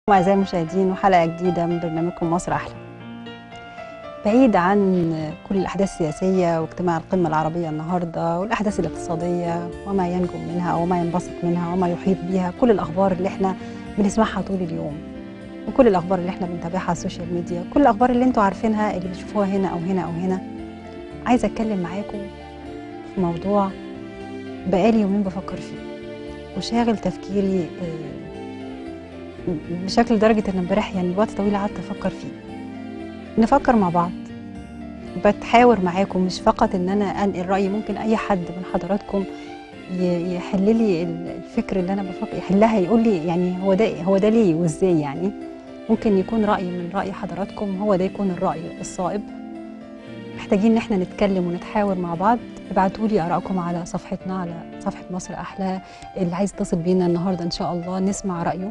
أعزائي المشاهدين وحلقة جديدة من برنامجكم مصر أحلى بعيد عن كل الأحداث السياسية واجتماع القمة العربية النهاردة والأحداث الاقتصادية وما ينجم منها وما ينبسط منها وما يحيط بها كل الأخبار اللي احنا بنسمعها طول اليوم وكل الأخبار اللي احنا بنتابعها على السوشيال ميديا كل الأخبار اللي انتوا عارفينها اللي بتشوفوها هنا أو هنا أو هنا عايزة أتكلم معاكم في موضوع بقالي يومين بفكر فيه وشاغل تفكيري آه، بشكل لدرجه ان امبارح يعني وقت طويل قعدت افكر فيه نفكر مع بعض بتحاور معاكم مش فقط ان انا انقل رايي ممكن اي حد من حضراتكم ي- يحل لي ال- الفكر اللي انا بفكر يحلها يقول لي يعني هو ده هو ده ليه وازاي يعني ممكن يكون راي من راي حضراتكم هو ده يكون الراي الصائب محتاجين ان احنا نتكلم ونتحاور مع بعض ابعتوا لي ارائكم على صفحتنا على صفحه مصر احلى اللي عايز يتصل بينا النهارده ان شاء الله نسمع رايه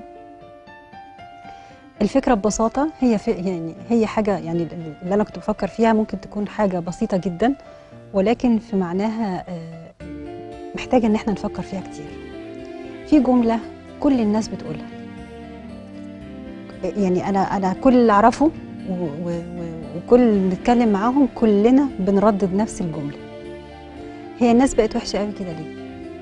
الفكرة ببساطة هي في يعني هي حاجة يعني اللي أنا كنت بفكر فيها ممكن تكون حاجة بسيطة جدا ولكن في معناها آه، محتاجة إن احنا نفكر فيها كتير. في جملة كل الناس بتقولها. يعني أنا أنا كل اللي أعرفه و- و- و- وكل اللي بنتكلم معاهم كلنا بنردد نفس الجملة. هي الناس بقت وحشة قوي كده ليه؟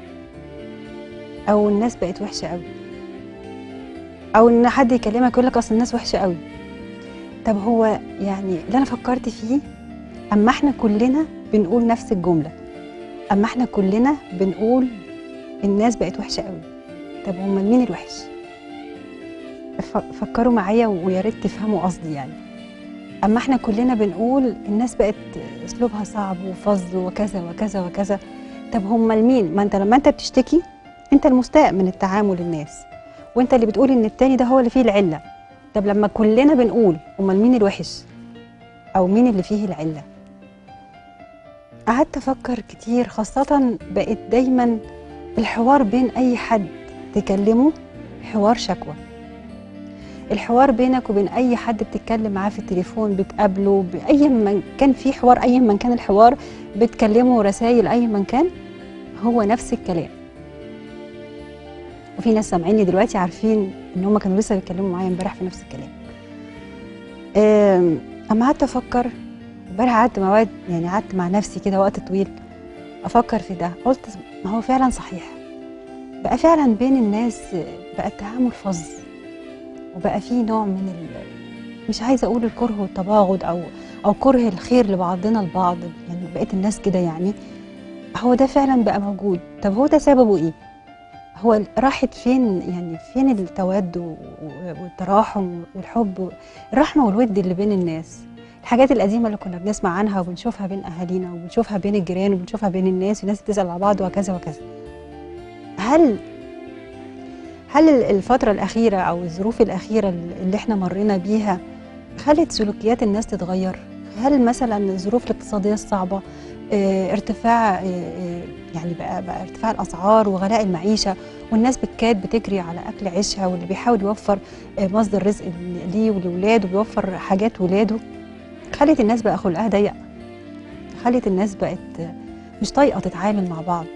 أو الناس بقت وحشة قوي. او ان حد يكلمك يقول لك اصل الناس وحشه قوي طب هو يعني اللي انا فكرت فيه اما احنا كلنا بنقول نفس الجمله اما احنا كلنا بنقول الناس بقت وحشه قوي طب هم مين الوحش ف- فكروا معايا ويا ريت تفهموا قصدي يعني اما احنا كلنا بنقول الناس بقت اسلوبها صعب وفظ وكذا وكذا وكذا طب هم المين ما انت لما انت بتشتكي انت المستاء من التعامل الناس وانت اللي بتقول ان التاني ده هو اللي فيه العله طب لما كلنا بنقول امال مين الوحش او مين اللي فيه العله قعدت افكر كتير خاصه بقت دايما الحوار بين اي حد تكلمه حوار شكوى الحوار بينك وبين اي حد بتتكلم معاه في التليفون بتقابله باي من كان في حوار اي من كان الحوار بتكلمه رسائل اي من كان هو نفس الكلام وفي ناس سامعيني دلوقتي عارفين ان هم كانوا لسه بيتكلموا معايا امبارح في نفس الكلام أم، اما قعدت افكر امبارح قعدت مع وقت يعني قعدت مع نفسي كده وقت طويل افكر في ده قلت ما هو فعلا صحيح بقى فعلا بين الناس بقى التعامل فظ وبقى فيه نوع من ال... مش عايزه اقول الكره والتباغض او او كره الخير لبعضنا البعض يعني بقيت الناس كده يعني هو ده فعلا بقى موجود طب هو ده سببه ايه هو راحت فين يعني فين التواد و- و- والتراحم والحب الرحمه والود اللي بين الناس الحاجات القديمه اللي كنا بنسمع عنها وبنشوفها بين اهالينا وبنشوفها بين الجيران وبنشوفها بين الناس والناس بتسال على بعض وكذا وكذا هل هل الفتره الاخيره او الظروف الاخيره اللي احنا مرينا بيها خلت سلوكيات الناس تتغير هل مثلا الظروف الاقتصاديه الصعبه آه، ارتفاع آه، آه، يعني بقى, بقى ارتفاع الاسعار وغلاء المعيشه والناس بالكاد بتجري على اكل عيشها واللي بيحاول يوفر آه، مصدر رزق ليه ولولاده وبيوفر حاجات ولاده خلت الناس بقى خلقها ضيق خلت الناس بقت آه، مش طايقه تتعامل مع بعض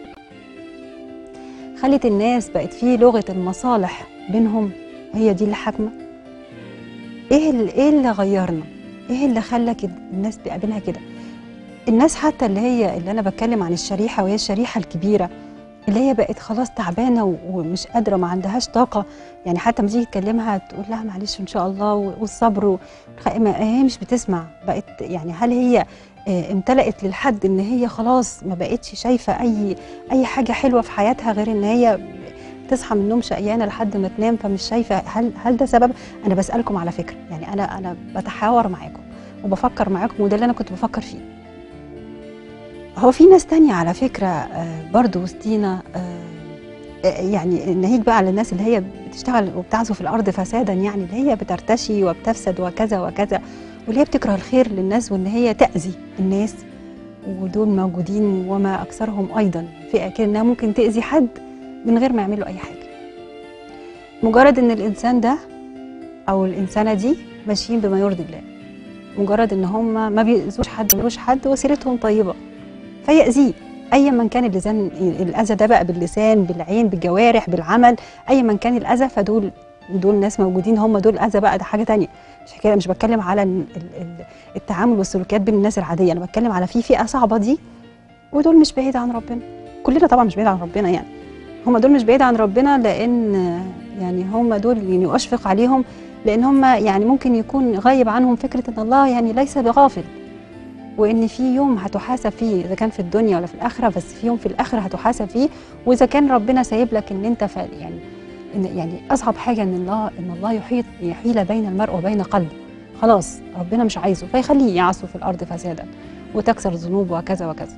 خلت الناس بقت في لغه المصالح بينهم هي دي اللي حاكمه ايه اللي ايه اللي غيرنا ايه اللي خلى كده الناس بقى بينها كده الناس حتى اللي هي اللي انا بتكلم عن الشريحه وهي الشريحه الكبيره اللي هي بقت خلاص تعبانه و- ومش قادره ما عندهاش طاقه يعني حتى لما تيجي تكلمها تقول لها معلش ان شاء الله و- والصبر و- ما- هي مش بتسمع بقت يعني هل هي آه، امتلأت للحد ان هي خلاص ما بقتش شايفه اي اي حاجه حلوه في حياتها غير ان هي تصحى من النوم شقيانه لحد ما تنام فمش شايفه هل هل ده سبب انا بسالكم على فكره يعني انا انا بتحاور معاكم وبفكر معاكم وده اللي انا كنت بفكر فيه هو في ناس تانية على فكرة آه، برضو وسطينا آه، آه، يعني ناهيك بقى على الناس اللي هي بتشتغل وبتعزو في الأرض فسادا يعني اللي هي بترتشي وبتفسد وكذا وكذا واللي هي بتكره الخير للناس وإن هي تأذي الناس ودول موجودين وما أكثرهم أيضا فئة كده إنها ممكن تأذي حد من غير ما يعملوا أي حاجة مجرد إن الإنسان ده أو الإنسانة دي ماشيين بما يرضي الله مجرد إن هم ما بيأذوش حد ملوش حد وسيرتهم طيبة فيأذيه ايا من كان اللسان الاذى ده بقى باللسان بالعين بالجوارح بالعمل ايا من كان الاذى فدول دول ناس موجودين هم دول اذى بقى ده حاجه تانية مش حكايه مش بتكلم على ال- ال- ال- التعامل والسلوكيات بين الناس العاديه انا بتكلم على في فئه صعبه دي ودول مش بعيد عن ربنا كلنا طبعا مش بعيد عن ربنا يعني هم دول مش بعيد عن ربنا لان يعني هم دول يعني اشفق عليهم لان هم يعني ممكن يكون غايب عنهم فكره ان الله يعني ليس بغافل وان في يوم هتحاسب فيه اذا كان في الدنيا ولا في الاخره بس في يوم في الاخره هتحاسب فيه واذا كان ربنا سايب لك ان انت ف- يعني إن يعني اصعب حاجه ان الله ان الله يحيط يحيل بين المرء وبين قلبه خلاص ربنا مش عايزه فيخليه يعصوا في الارض فسادا وتكسر الذنوب وكذا وكذا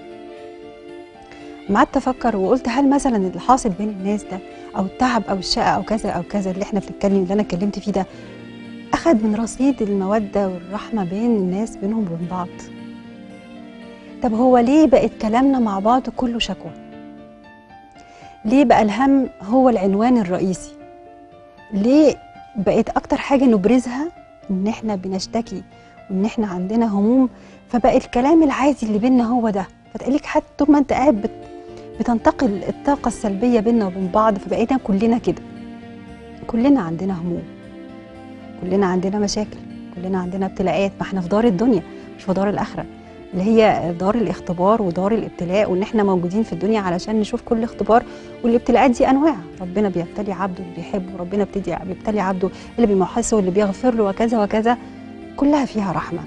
ما قعدت افكر وقلت هل مثلا اللي حاصل بين الناس ده او التعب او الشقه او كذا او كذا اللي احنا بنتكلم اللي انا اتكلمت فيه ده اخذ من رصيد الموده والرحمه بين الناس بينهم وبين بعض طب هو ليه بقت كلامنا مع بعض كله شكوى ليه بقى الهم هو العنوان الرئيسي ليه بقت اكتر حاجه نبرزها ان احنا بنشتكي وان احنا عندنا هموم فبقى الكلام العادي اللي بينا هو ده فتقليك حتى طول ما انت قاعد بت بتنتقل الطاقة السلبية بينا وبين بعض فبقينا كلنا كده كلنا عندنا هموم كلنا عندنا مشاكل كلنا عندنا ابتلاءات ما احنا في دار الدنيا مش في دار الآخرة اللي هي دار الاختبار ودار الابتلاء وان احنا موجودين في الدنيا علشان نشوف كل اختبار والابتلاءات دي انواع ربنا بيبتلي عبده اللي بيحبه وربنا بتدي بيبتلي عبده اللي بيمحصه واللي بيغفر له وكذا وكذا كلها فيها رحمه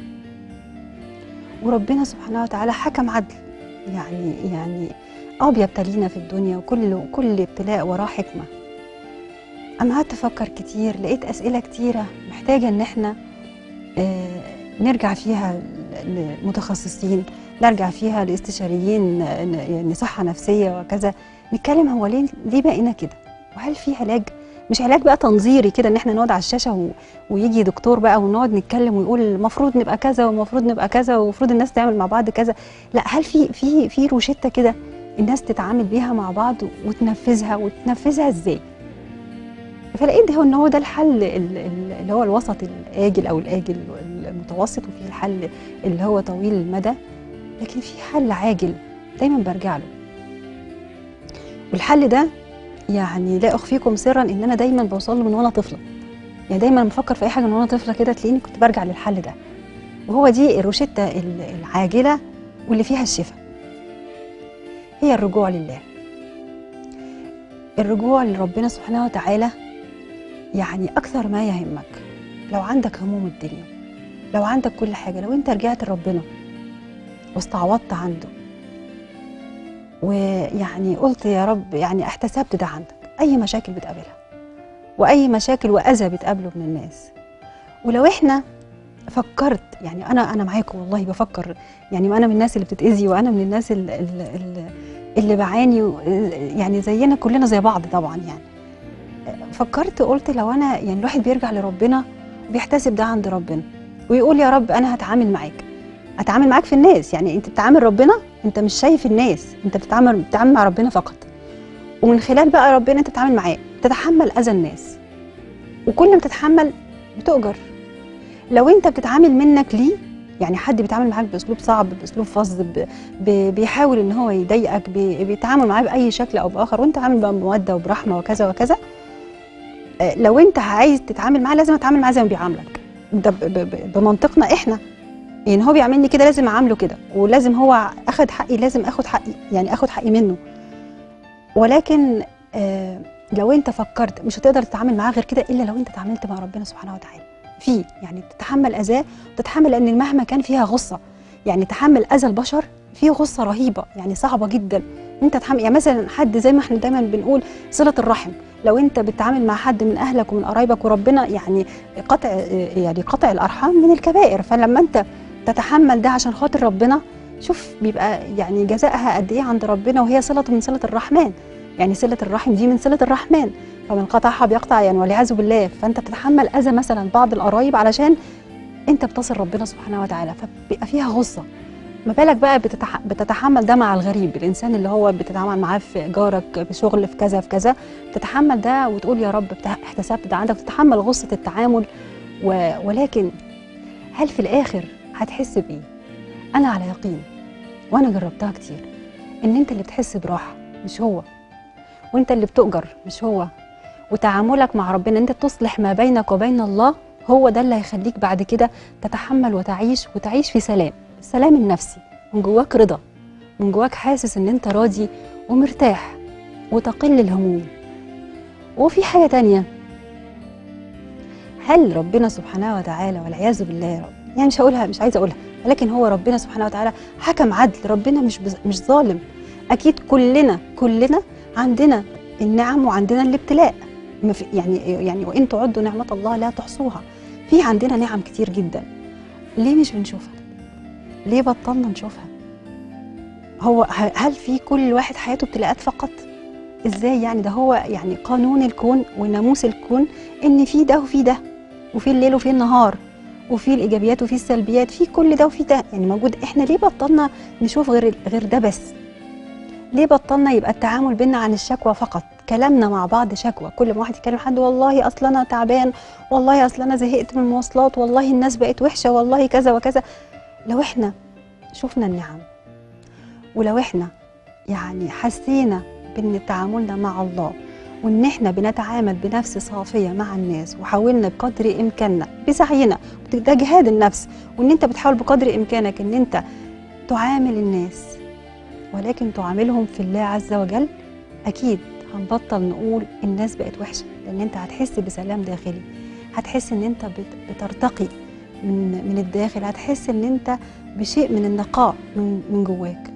وربنا سبحانه وتعالى حكم عدل يعني يعني اه بيبتلينا في الدنيا وكل كل ابتلاء وراه حكمه اما قعدت افكر كتير لقيت اسئله كتيره محتاجه ان احنا آه نرجع فيها لمتخصصين نرجع فيها لاستشاريين آه، ن- يعني صحه نفسيه وكذا نتكلم هو ليه ليه بقينا كده وهل في علاج مش علاج بقى تنظيري كده ان احنا نقعد على الشاشه و... ويجي دكتور بقى ونقعد نتكلم ويقول المفروض نبقى كذا والمفروض نبقى كذا والمفروض الناس تعمل مع بعض كذا لا هل في في في روشته كده الناس تتعامل بيها مع بعض وتنفذها وتنفذها ازاي فلقيت هو ان هو ده الحل ال- ال- اللي هو الوسط الاجل او الاجل المتوسط وفي الحل اللي هو طويل المدى لكن في حل عاجل دايما برجع له والحل ده يعني لا اخفيكم سرا ان انا دايما بوصل له من وانا طفله يعني دايما بفكر في اي حاجه من وانا طفله كده تلاقيني كنت برجع للحل ده وهو دي الروشته ال- العاجله واللي فيها الشفاء هي الرجوع لله الرجوع لربنا سبحانه وتعالى يعني اكثر ما يهمك لو عندك هموم الدنيا لو عندك كل حاجه لو انت رجعت لربنا واستعوضت عنده ويعني قلت يا رب يعني احتسبت ده عندك اي مشاكل بتقابلها واي مشاكل واذى بتقابله من الناس ولو احنا فكرت يعني انا انا معاكم والله بفكر يعني انا من الناس اللي بتتاذي وانا من الناس اللي, اللي, اللي بعاني و- يعني زينا كلنا زي بعض طبعا يعني فكرت قلت لو انا يعني الواحد بيرجع لربنا وبيحتسب ده عند ربنا ويقول يا رب انا هتعامل معاك هتعامل معاك في الناس يعني انت بتعامل ربنا انت مش شايف الناس انت بتتعامل بتتعامل مع ربنا فقط ومن خلال بقى ربنا انت بتتعامل معاه تتحمل اذى الناس وكل ما تتحمل بتؤجر لو انت بتتعامل منك ليه يعني حد بيتعامل معاك باسلوب صعب باسلوب فظ ب- ب- بيحاول ان هو يضايقك بي- بيتعامل معاه باي شكل او باخر وانت عامل بقى بموده وبرحمه وكذا وكذا آه، لو انت عايز تتعامل معاه لازم اتعامل معاه زي ما بيعاملك ده ب- ب- ب- بمنطقنا احنا يعني هو بيعاملني كده لازم اعامله كده ولازم هو اخد حقي لازم اخد حقي يعني اخد حقي منه ولكن آه لو انت فكرت مش هتقدر تتعامل معاه غير كده الا لو انت تعاملت مع ربنا سبحانه وتعالى فيه يعني تتحمل اذاه وتتحمل لان مهما كان فيها غصه يعني تحمل اذى البشر فيه غصه رهيبه يعني صعبه جدا انت تحمل يعني مثلا حد زي ما احنا دايما بنقول صله الرحم لو انت بتتعامل مع حد من اهلك ومن قرايبك وربنا يعني قطع يعني قطع الارحام من الكبائر فلما انت تتحمل ده عشان خاطر ربنا شوف بيبقى يعني جزائها قد ايه عند ربنا وهي صله من صله الرحمن يعني صله الرحم دي من صله الرحمن فمن قطعها بيقطع يعني والعياذ بالله فانت بتتحمل اذى مثلا بعض القرايب علشان انت بتصل ربنا سبحانه وتعالى فبيبقى فيها غصه ما بالك بقى بتتح... بتتحمل ده مع الغريب الانسان اللي هو بتتعامل معاه في جارك في شغل في كذا في كذا تتحمل ده وتقول يا رب بتا- احتسبت ده عندك تتحمل غصه التعامل و... ولكن هل في الاخر هتحس بايه انا على يقين وانا جربتها كتير ان انت اللي بتحس براحه مش هو وانت اللي بتؤجر مش هو وتعاملك مع ربنا انت تصلح ما بينك وبين الله هو ده اللي هيخليك بعد كده تتحمل وتعيش وتعيش في سلام السلام النفسي من جواك رضا من جواك حاسس ان انت راضي ومرتاح وتقل الهموم وفي حاجة تانية هل ربنا سبحانه وتعالى والعياذ بالله يا رب يعني مش هقولها مش عايزه اقولها ولكن هو ربنا سبحانه وتعالى حكم عدل ربنا مش بز... مش ظالم اكيد كلنا كلنا عندنا النعم وعندنا الابتلاء ما في- يعني يعني وان تعدوا نعمه الله لا تحصوها في عندنا نعم كتير جدا ليه مش بنشوفها ليه بطلنا نشوفها هو ه- هل في كل واحد حياته ابتلاءات فقط ازاي يعني ده هو يعني قانون الكون وناموس الكون ان في ده وفي ده وفي الليل وفي النهار وفي الايجابيات وفي السلبيات في كل ده وفي ده يعني موجود احنا ليه بطلنا نشوف غير غير ده بس ليه بطلنا يبقى التعامل بينا عن الشكوى فقط كلامنا مع بعض شكوى كل ما واحد يكلم حد والله اصل انا تعبان والله اصل انا زهقت من المواصلات والله الناس بقت وحشه والله كذا وكذا لو احنا شفنا النعم ولو احنا يعني حسينا بان تعاملنا مع الله وان احنا بنتعامل بنفس صافيه مع الناس وحاولنا بقدر امكاننا بسعينا ده جهاد النفس وان انت بتحاول بقدر امكانك ان انت تعامل الناس ولكن تعاملهم في الله عز وجل اكيد هنبطل نقول الناس بقت وحشه لان انت هتحس بسلام داخلي هتحس ان انت بت- بترتقي من من الداخل هتحس ان انت بشيء من النقاء من من جواك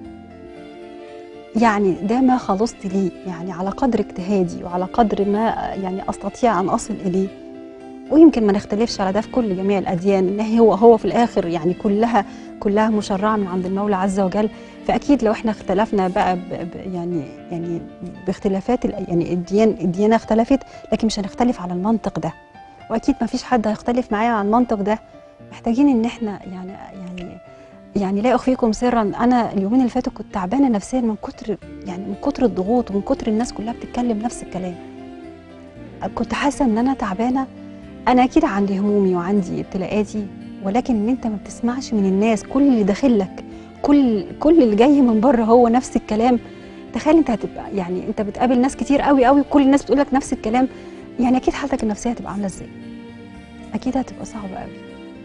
يعني ده ما خلصت ليه يعني على قدر اجتهادي وعلى قدر ما يعني استطيع ان اصل اليه ويمكن ما نختلفش على ده في كل جميع الاديان ان هو هو في الاخر يعني كلها كلها مشرعه من عند المولى عز وجل فاكيد لو احنا اختلفنا بقى ب ب يعني يعني باختلافات ال- يعني الديان الديانه اختلفت لكن مش هنختلف على المنطق ده واكيد ما فيش حد هيختلف معايا على المنطق ده محتاجين ان احنا يعني يعني يعني لا اخفيكم سرا انا اليومين اللي فاتوا كنت تعبانه نفسيا من كتر يعني من كتر الضغوط ومن كتر الناس كلها بتتكلم نفس الكلام كنت حاسه ان انا تعبانه انا اكيد عندي همومي وعندي ابتلاءاتي ولكن ان انت ما بتسمعش من الناس كل اللي داخل لك كل كل اللي جاي من بره هو نفس الكلام تخيل انت هتبقى يعني انت بتقابل ناس كتير قوي قوي كل الناس بتقول لك نفس الكلام يعني اكيد حالتك النفسيه هتبقى عامله ازاي اكيد هتبقى صعبه قوي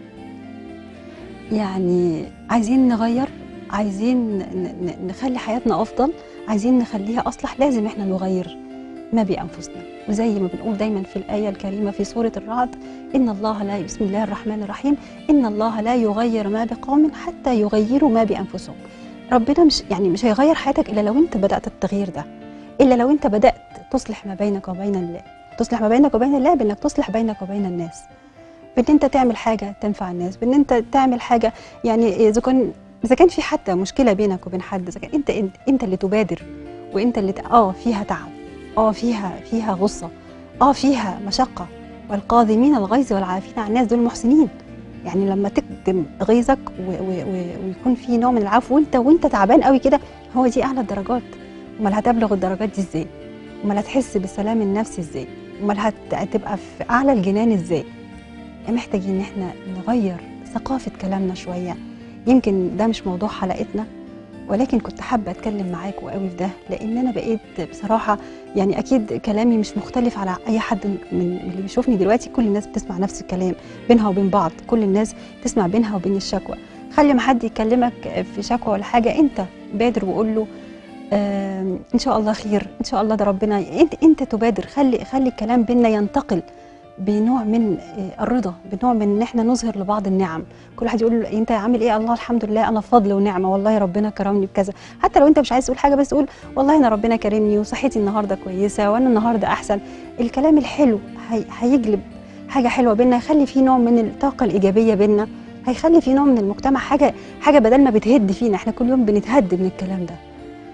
يعني عايزين نغير عايزين ن- ن- نخلي حياتنا افضل عايزين نخليها اصلح لازم احنا نغير ما بانفسنا وزي ما بنقول دايما في الايه الكريمه في سوره الرعد ان الله لا بسم الله الرحمن الرحيم ان الله لا يغير ما بقوم حتى يغيروا ما بانفسهم ربنا مش يعني مش هيغير حياتك الا لو انت بدات التغيير ده الا لو انت بدات تصلح ما بينك وبين الله تصلح ما بينك وبين الله بانك تصلح بينك وبين الناس بان انت تعمل حاجه تنفع الناس بان انت تعمل حاجه يعني اذا كان اذا كان في حتى مشكله بينك وبين حد اذا كان انت انت, انت اللي تبادر وانت اللي ت- اه فيها تعب اه فيها فيها غصه اه فيها مشقه والقاذمين الغيظ والعافين عن الناس دول محسنين يعني لما تكتم غيظك و- و- و- ويكون في نوع من العفو وانت وانت تعبان قوي كده هو دي اعلى الدرجات امال هتبلغ الدرجات دي ازاي امال هتحس بالسلام النفسي ازاي امال هت- هتبقى في اعلى الجنان ازاي محتاجين ان احنا نغير ثقافه كلامنا شويه يمكن ده مش موضوع حلقتنا ولكن كنت حابه اتكلم معاكم قوي في ده لان انا بقيت بصراحه يعني اكيد كلامي مش مختلف على اي حد من من اللي بيشوفني دلوقتي كل الناس بتسمع نفس الكلام بينها وبين بعض كل الناس تسمع بينها وبين الشكوى خلي ما حد يكلمك في شكوى ولا حاجه انت بادر وقول له آم، ان شاء الله خير ان شاء الله ده ربنا انت انت تبادر خلي خلي الكلام بينا ينتقل بنوع من آه، الرضا بنوع من ان احنا نظهر لبعض النعم كل واحد يقول له انت عامل ايه الله الحمد لله انا فضل ونعمه والله ربنا كرمني بكذا حتى لو انت مش عايز تقول حاجه بس قول والله انا ربنا كرمني وصحتي النهارده كويسه وانا النهارده احسن الكلام الحلو هي هيجلب حاجه حلوه بينا هيخلي في نوع من الطاقه الايجابيه بينا هيخلي في نوع من المجتمع حاجه حاجه بدل ما بتهد فينا احنا كل يوم بنتهد من الكلام ده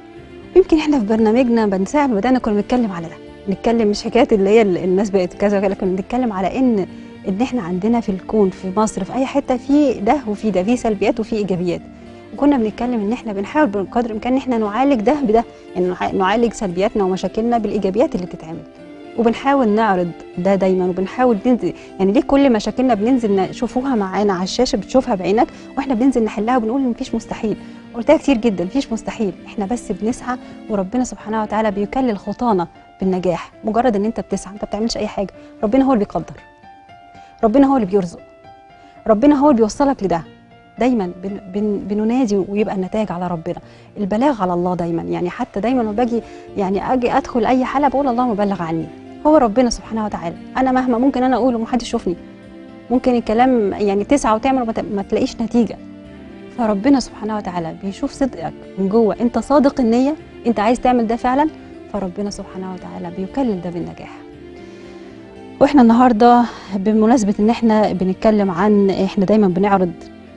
يمكن احنا في برنامجنا بنساعد بدانا كنا بنتكلم على ده نتكلم مش حكايه اللي هي ال- الناس بقت كذا وكذا لكن بنتكلم على ان ان احنا عندنا في الكون في مصر في اي حته في ده وفي ده في سلبيات وفي ايجابيات وكنا بنتكلم ان احنا بنحاول بقدر الامكان ان احنا نعالج ده بده يعني نع- نعالج سلبياتنا ومشاكلنا بالايجابيات اللي بتتعمل وبنحاول نعرض ده دايما وبنحاول ننزل يعني ليه كل مشاكلنا بننزل نشوفوها معانا على الشاشه بتشوفها بعينك واحنا بننزل نحلها وبنقول ان مفيش مستحيل قلتها كتير جدا مفيش مستحيل احنا بس بنسعى وربنا سبحانه وتعالى بيكلل خطانا بالنجاح مجرد ان انت بتسعى انت ما بتعملش اي حاجه ربنا هو اللي بيقدر ربنا هو اللي بيرزق ربنا هو اللي بيوصلك لده دايما بن بن بننادي ويبقى النتائج على ربنا البلاغ على الله دايما يعني حتى دايما لما باجي يعني اجي ادخل اي حلقه بقول اللهم بلغ عني هو ربنا سبحانه وتعالى انا مهما ممكن انا اقول ومحدش يشوفني ممكن الكلام يعني تسعى وتعمل وما ت- ما تلاقيش نتيجه فربنا سبحانه وتعالى بيشوف صدقك من جوه انت صادق النيه انت عايز تعمل ده فعلا فربنا سبحانه وتعالى بيكلل ده بالنجاح واحنا النهارده بمناسبه ان احنا بنتكلم عن احنا دايما بنعرض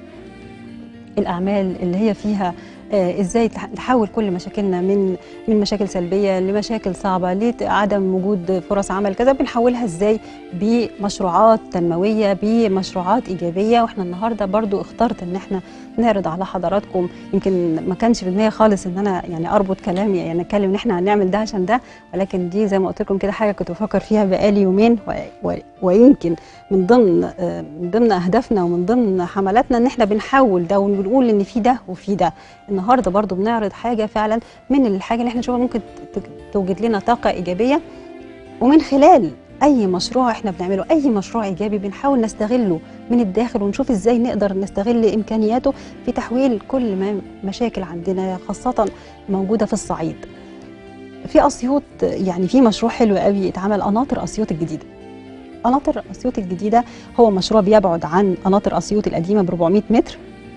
الاعمال اللي هي فيها آه، ازاي تح- نحول كل مشاكلنا من من مشاكل سلبيه لمشاكل صعبه لعدم وجود فرص عمل كذا بنحولها ازاي بمشروعات تنمويه بمشروعات ايجابيه واحنا النهارده برضو اخترت ان احنا نعرض على حضراتكم يمكن ما كانش في دماغي خالص ان انا يعني اربط كلامي يعني اتكلم ان احنا هنعمل ده عشان ده ولكن دي زي ما قلت لكم كده حاجه كنت بفكر فيها بقالي يومين و... و... ويمكن من ضمن آه، من ضمن اهدافنا ومن ضمن حملاتنا ان احنا بنحول ده وبنقول ان في ده وفي ده النهارده برضو بنعرض حاجه فعلا من الحاجه اللي احنا نشوفها ممكن ت- توجد لنا طاقه ايجابيه ومن خلال اي مشروع احنا بنعمله اي مشروع ايجابي بنحاول نستغله من الداخل ونشوف ازاي نقدر نستغل امكانياته في تحويل كل ما مشاكل عندنا خاصه موجوده في الصعيد في اسيوط يعني في مشروع حلو قوي اتعمل قناطر اسيوط الجديده قناطر اسيوط الجديده هو مشروع بيبعد عن قناطر اسيوط القديمه ب 400 متر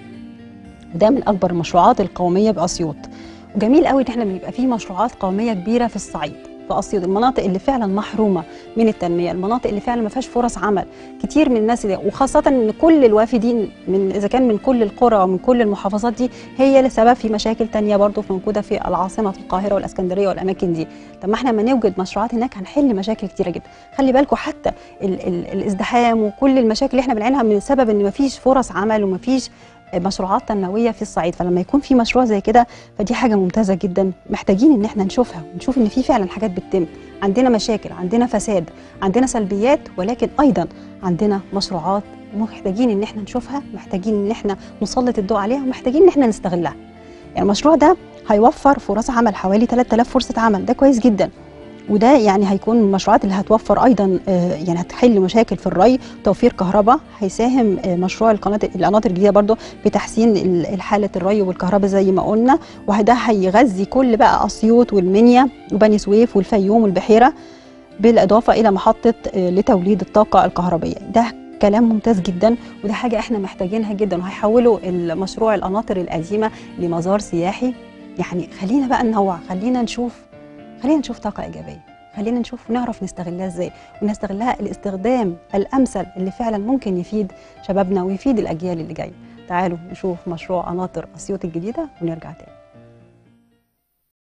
وده من اكبر المشروعات القوميه باسيوط وجميل قوي ان احنا بيبقى في مشروعات قوميه كبيره في الصعيد في اسيوط المناطق اللي فعلا محرومه من التنميه المناطق اللي فعلا ما فيهاش فرص عمل كتير من الناس دي وخاصه ان كل الوافدين من اذا كان من كل القرى ومن كل المحافظات دي هي لسبب في مشاكل تانية برضه موجوده في العاصمه في القاهره والاسكندريه والاماكن دي طب ما احنا لما نوجد مشروعات هناك هنحل مشاكل كتيره جدا خلي بالكم حتى ال ال الازدحام وكل المشاكل اللي احنا بنعانيها من سبب ان ما فيش فرص عمل وما فيش مشروعات تنمويه في الصعيد فلما يكون في مشروع زي كده فدي حاجه ممتازه جدا محتاجين ان احنا نشوفها ونشوف ان في فعلا حاجات بتتم عندنا مشاكل عندنا فساد عندنا سلبيات ولكن ايضا عندنا مشروعات محتاجين ان احنا نشوفها محتاجين ان احنا نسلط الضوء عليها ومحتاجين ان احنا نستغلها يعني المشروع ده هيوفر فرص عمل حوالي 3000 فرصه عمل ده كويس جدا وده يعني هيكون من المشروعات اللي هتوفر ايضا آه، يعني هتحل مشاكل في الري توفير كهرباء هيساهم آه، مشروع القناطر القناطر الجديده برضو بتحسين ال- حاله الري والكهرباء زي ما قلنا وده هيغذي كل بقى اسيوط والمنيا وبني سويف والفيوم والبحيره بالاضافه الى محطه آه، لتوليد الطاقه الكهربائيه ده كلام ممتاز جدا وده حاجه احنا محتاجينها جدا وهيحولوا المشروع القناطر القديمه لمزار سياحي يعني خلينا بقى ننوع خلينا نشوف خلينا نشوف طاقه ايجابيه خلينا نشوف ونعرف نستغلها ازاي ونستغلها الاستخدام الامثل اللي فعلا ممكن يفيد شبابنا ويفيد الاجيال اللي جايه تعالوا نشوف مشروع قناطر اسيوط الجديده ونرجع تاني